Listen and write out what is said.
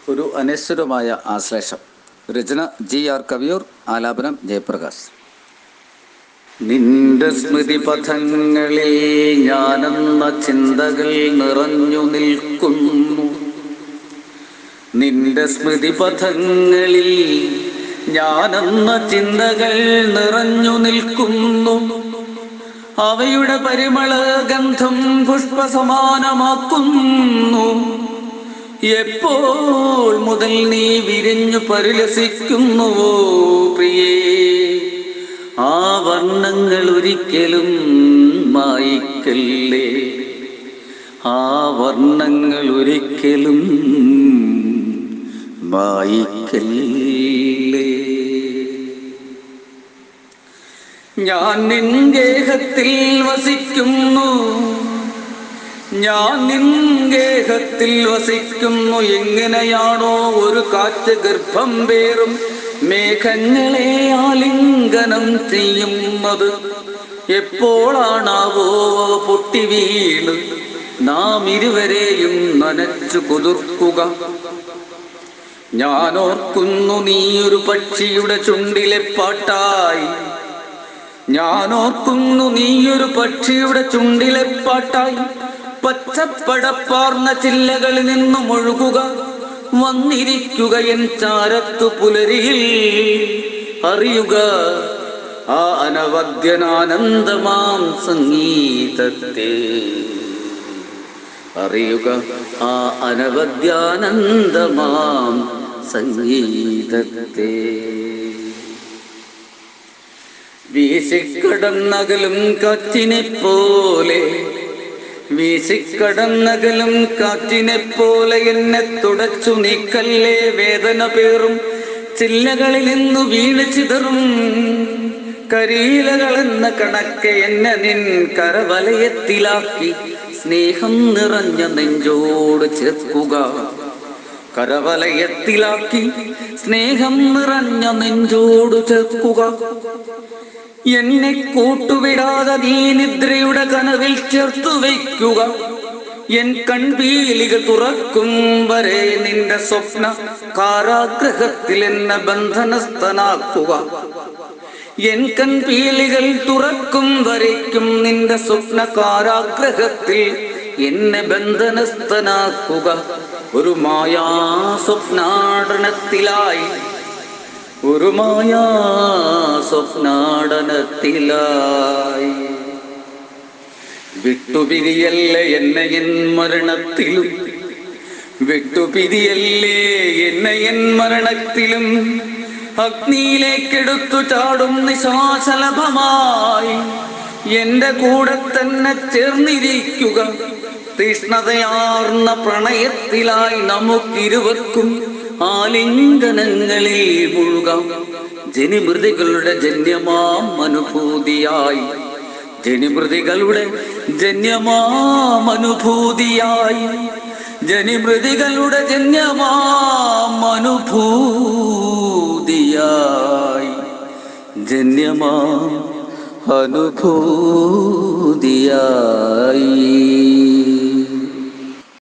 ഒരു അനശ്വരമായ ആശ്ലേഷം രചന ജി ആർ കവിയൂർ ആലാപനം ജയപ്രകാശ് നിന്റെ സ്മൃതി പഥങ്ങളിൽ ഞാനെന്ന ചിന്തകൾ നിറഞ്ഞു നിൽക്കുന്നു നിന്റെ സ്മൃതി പഥങ്ങളിൽ ഞാനെന്ന ചിന്തകൾ നിറഞ്ഞു നിൽക്കുന്നു അവയുടെ പരിമള ഗന്ധം പുഷ്പസമാനമാക്കുന്നു എപ്പോൾ മുതൽ നീ വിരിഞ്ഞു പരിലസിക്കുന്നുവോ പ്രിയേ ആ വർണ്ണങ്ങൾ ഒരിക്കലും മായിക്കല്ലേ ആ വർണ്ണങ്ങൾ ഒരിക്കലും മായിക്കല്ലേ ഞാൻ നിൻ ഗേഹത്തിൽ വസിക്കുന്നു ഞാൻ നിൻ ഗേഹത്തിൽ വസിക്കുന്നു എങ്ങനെയാണോ ഒരു കാറ്റ് ഗർഭം പേറും മേഘങ്ങളെ ആലിംഗനം ചെയ്യുന്നത് എപ്പോഴാണാവോ അവ പൊട്ടി വീണ് നാം ഇരുവരെയും നനച്ചു കുതിർക്കുക ഞാൻ ഓർക്കുന്നു നീ ഒരു പക്ഷിയുടെ ചുണ്ടിലെ പാട്ടായി ഞാൻ ഓർക്കുന്നു നീയൊരു പക്ഷിയുടെ ചുണ്ടിലെ പാട്ടായി പച്ചപ്പടപ്പാർന്ന ചില്ലകളിൽ നിന്നും ഒഴുകുക വന്നിരിക്കുക എൻ ചാരത്തു പുലരിയിൽ അറിയുക ആ അനവദ്യനാനന്ദമാം സംഗീതത്തെ അറിയുക ആ അനവദ്യാനന്ദമാം സംഗീതത്തെ വീശിക്കടന്നകലും കാറ്റിനെ പോലെ വീശിക്കടന്നകലും കാറ്റിനെ പോലെ എന്നെ തുടച്ചു നീക്കല്ലേ വേദന പേറും ചില്ലകളിൽ നിന്നു വീണ് ചിതറും കരിയിലകളെന്ന കണക്കെ എന്നെ നിൻ കരവലയത്തിലാക്കി സ്നേഹം നിറഞ്ഞ നെഞ്ചോട് ചേർക്കുക കരവലയത്തിലാക്കി സ്നേഹം നിറഞ്ഞ നെഞ്ചോട് ചേർക്കുക എന്നെ കൂട്ടുവിടാതെ നീ നിദ്രയുടെ കനവിൽ ചേർത്തു വയ്ക്കുക എൻ കൺപീലികൾ തുറക്കും വരെ നിന്റെ സ്വപ്ന കാരാഗ്രഹത്തിൽ എന്നെ ബന്ധനസ്ഥനാക്കുക എൻ കൺപീലികൾ തുറക്കും വരയ്ക്കും നിന്റെ സ്വപ്ന കാരാഗ്രഹത്തിൽ എന്നെ ബന്ധനസ്ഥനാക്കുക ഒരു മായാ സ്വപ്നാടനത്തിലായി ഒരു മായാ സ്വപ്നാടനത്തിലായി വിട്ടുപിരിയല്ലേ എന്നെ എൻ മരണത്തിലും വിട്ടുപിരിയല്ലേ എന്നെ എൻ മരണത്തിലും അഗ്നിയിലേക്കെടുത്തു ചാടും നിശാശലഭമായി എന്റെ കൂടെ തന്നെ ചേർന്നിരിക്കുക തീഷ്ണതയാർന്ന പ്രണയത്തിലായി നമുക്കിരുവർക്കും ആലിംഗനങ്ങളിൽ മുഴുകാം ജനിമൃതികളുടെ ജന്യമാം അനുഭൂതിയായി ജനിമൃതികളുടെ ജന്യമാം അനുഭൂതിയായി ജനിമൃതികളുടെ ജന്യമാം അനുഭൂതിയായി ജന്യമാം അനുഭൂതിയായി